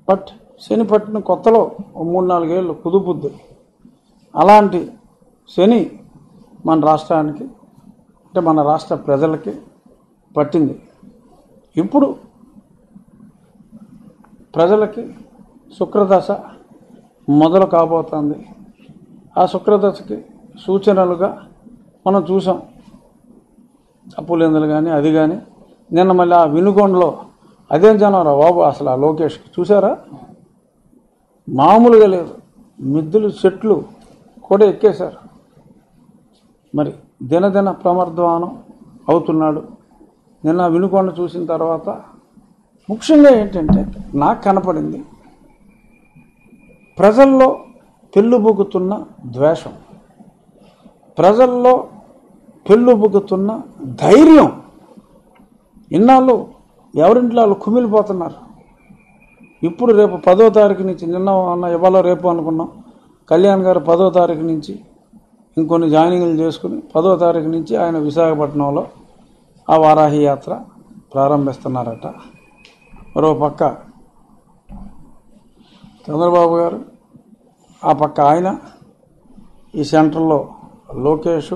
but శని పట్టిన కొత్తలో ఓ మూడు నాలుగేళ్ళు కుదుపుద్ది అలాంటి శని మన రాష్ట్రానికి అంటే మన రాష్ట్ర ప్రజలకి పట్టింది ఇప్పుడు ప్రజలకి శుక్రదశ మొదలు కాబోతోంది ఆ శుక్రదశకి సూచనలుగా మనం చూసాం అప్పులేందులు కానీ అది కానీ నిన్న మళ్ళీ ఆ వినుకొండలో అదేం జనవరా బాబు అసలు ఆ లోకేష్ చూసారా మామూలుగా లేదు మిద్దులు చెట్లు కూడా ఎక్కేశారు మరి దినదిన ప్రమర్ధ్వానం అవుతున్నాడు నిన్న వినుకొండ చూసిన తర్వాత ముఖ్యంగా ఏంటంటే నాకు కనపడింది ప్రజల్లో పెళ్ళుబుకుతున్న ద్వేషం ప్రజల్లో పెళ్ళుబుకుతున్న ధైర్యం ఇన్నాళ్ళు ఎవరింట్లో వాళ్ళు కుమిలిపోతున్నారు ఇప్పుడు రేపు పదో తారీఖు నుంచి నిన్న అన్న ఇవాళ రేపు అనుకున్నాం కళ్యాణ్ గారు పదో తారీఖు నుంచి ఇంకొన్ని జాయినింగ్లు చేసుకుని పదో తారీఖు నుంచి ఆయన విశాఖపట్నంలో ఆ వారాహి యాత్ర ప్రారంభిస్తున్నారట మరో పక్క చంద్రబాబు గారు ఆ పక్క ఆయన ఈ సెంటర్లో లోకేష్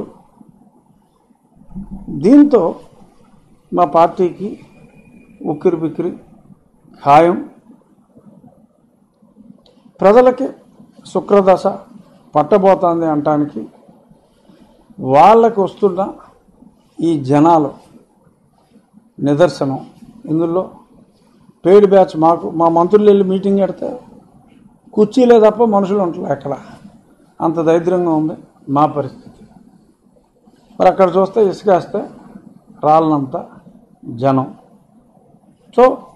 దీంతో మా పార్టీకి ఉక్కిరి బిక్కిరి ఖాయం ప్రజలకి శుక్రదశ పట్టబోతోంది అంటానికి వాళ్ళకి వస్తున్న ఈ జనాలు నిదర్శనం ఇందులో పెయిడ్ బ్యాచ్ మాకు మా మంత్రులు వెళ్ళి మీటింగ్ పెడితే కుర్చీలే తప్ప మనుషులు ఉంటారు ఎక్కడ అంత దరిద్రంగా ఉంది మా పరిస్థితి మరి అక్కడ చూస్తే ఇసుకేస్తే రాళ్ళనంత జనం సో